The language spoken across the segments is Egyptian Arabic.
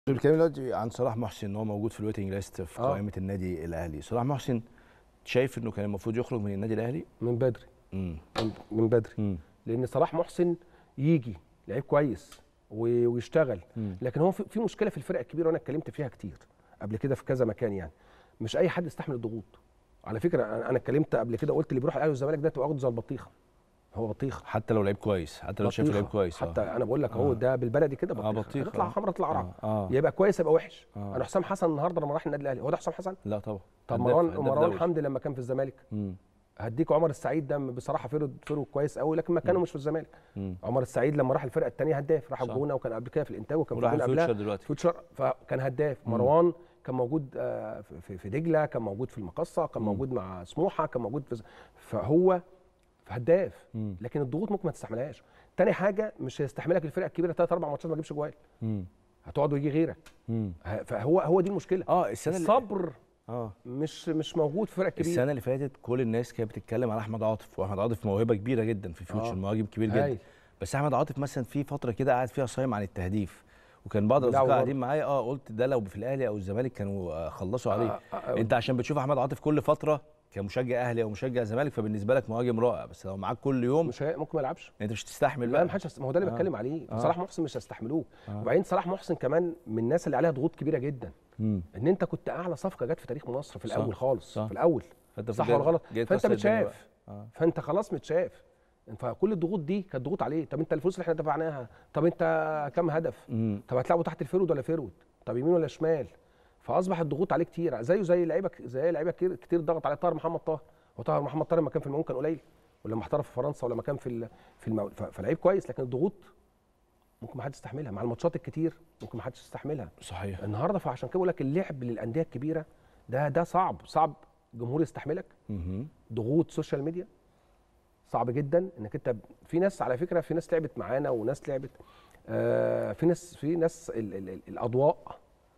بنتكلم دلوقتي عن صلاح محسن ان هو موجود في الويتنج ليست في آه. قائمه النادي الاهلي صلاح محسن شايف انه كان المفروض يخرج من النادي الاهلي من بدري امم من- من بدري امم لان صلاح محسن يجي لعيب كويس و- ويشتغل مم. لكن هو في في مشكله في الفرق الكبيره وانا اتكلمت فيها كتير قبل كده في كذا مكان يعني مش اي حد يستحمل الضغوط على فكره انا أنا اتكلمت قبل كده قلت اللي بيروح الاهلي والزمالك ده تبقى واخده زي البطيخه هو بطيخه حتى لو لعيب كويس حتى لو شايف بطيخة. لعيب كويس حتى آه. انا بقول لك اهو آه. ده بالبلدي كده آه، بطيخه بطيخة، تطلع آه. حمرا تطلع عرب آه. آه. يبقى كويس يبقى وحش آه. انا حسام حسن النهارده لما راح النادي الاهلي هو ده حسام حسن لا طبعا طب هداف- مروان هداف مروان دوري. حمدي لما كان في الزمالك مم. هديك عمر السعيد ده بصراحه فرد فرد كويس قوي لكن مكانه مش في الزمالك مم. عمر السعيد لما راح الفرقه الثانيه هداف راح صح. الجونه وكان قبل كده في الانتاج وكان في وراح الجونه قبلها الفيوتشر دلوقتي فيوتشر فكان هداف مروان كان موجود آه، في في دجله كان موجود في المقصه كان مم. موجود مع سموحه كان موجود في فهو هداف مم. لكن الضغوط ممكن ما تستحملهاش تاني حاجه مش هيستحملك الفرقه الكبيره ثلاث اربع ماتشات ما تجيبش جوال مم. هتقعد ويجي غيرك مم. ه- فهو هو دي المشكله اه السنه اللي الصبر اه مش مش موجود في فرق كبيره السنه اللي فاتت كل الناس كانت بتتكلم على احمد عاطف واحمد عاطف موهبه كبيره جدا في فيوتشر آه. مهاجم كبير جدا هايل. بس احمد عاطف مثلا في فتره كده قاعد فيها صايم عن التهديف وكان بعض لا، الاصدقاء وبرضه- قاعدين معايا اه قلت ده لو في الاهلي او الزمالك كانوا آه، خلصوا عليه آه، آه، انت عشان بتشوف احمد عاطف كل فتره كمشجع اهلي او مشجع زمالك فبالنسبه لك مهاجم رائع بس لو معاك كل يوم مش هي... ممكن ما يلعبش انت مش تستحمل لا بقى ما حدش ما هو ده اللي آه. بتكلم عليه آه. صلاح محسن مش هيستحملوه آه. وبعدين صلاح محسن كمان من الناس اللي عليها ضغوط كبيره جدا مم. ان انت كنت اعلى صفقه جت في تاريخ مصر في صح، الاول خالص صح. في الاول فانت صح جاي- ولا غلط جاي فانت تكسر الدنيا متشاف بقى. آه. فانت خلاص متشاف فكل الضغوط دي كانت ضغوط عليه طب انت الفلوس اللي احنا دفعناها طب انت كام هدف مم. طب هتلعبه تحت الفيرود ولا فيرود طب يمين ولا شمال فاصبح الضغوط عليه كتير زيه زي لعيبه زي لعيبه كتير كتير ضغط عليه طاهر محمد طاهر هو طاهر محمد طاهر لما كان في المقاولون كان قليل ولما احترف في فرنسا ولما كان في ال- في المقاول ف- فلعيب كويس لكن الضغوط ممكن ما حدش يستحملها مع الماتشات الكتير ممكن ما حدش يستحملها صحيح النهارده فعشان كده بقول لك اللعب للانديه الكبيره ده ده صعب صعب جمهور يستحملك مهم. ضغوط سوشيال ميديا صعب جدا انك انت في ناس على فكره في ناس لعبت معانا وناس لعبت آه في ناس في ناس ال ال ال الاضواء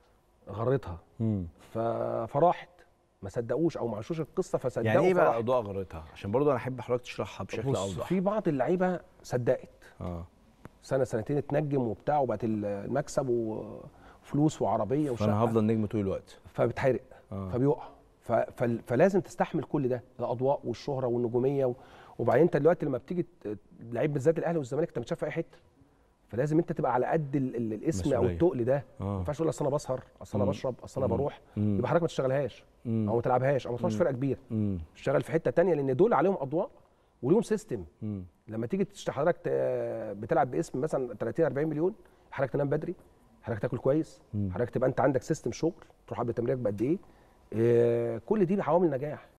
غرتها مم. ف- فراحت ما صدقوش او ما عاشوش القصه فصدقوا يعني ايه بقى فراحت. اضواء غرتها عشان برضه انا احب حضرتك تشرحها بشكل بص اوضح في بعض اللعيبه صدقت اه سنه سنتين اتنجم وبتاع وبقت المكسب وفلوس وعربيه فانا وشقه هفضل نجم طول الوقت فبتحرق آه. فبيقع ف- فل- فلازم تستحمل كل ده الاضواء والشهره والنجوميه و... وبعدين انت دلوقتي لما بتيجي ت- لعيب بالذات الاهلي والزمالك انت متشاف في اي حته فلازم انت تبقى على قد ال... ال... الاسم او مسؤولية. التقل ده آه. ما ينفعش تقول اصل انا بسهر اصل انا مم. بشرب اصل انا مم. بروح مم. يبقى حضرتك ما تشتغلهاش مم. او ما تلعبهاش او ما تروحش فرقه كبيره مم. اشتغل في حته تانية لان دول عليهم اضواء وليهم سيستم مم. لما تيجي تشت- حضرتك ت- بتلعب باسم مثلا 30 40 مليون حضرتك تنام بدري حضرتك تاكل كويس مم. حضرتك تبقى انت عندك سيستم شغل تروح قبل تمرينك بقد ايه آه، كل دي عوامل نجاح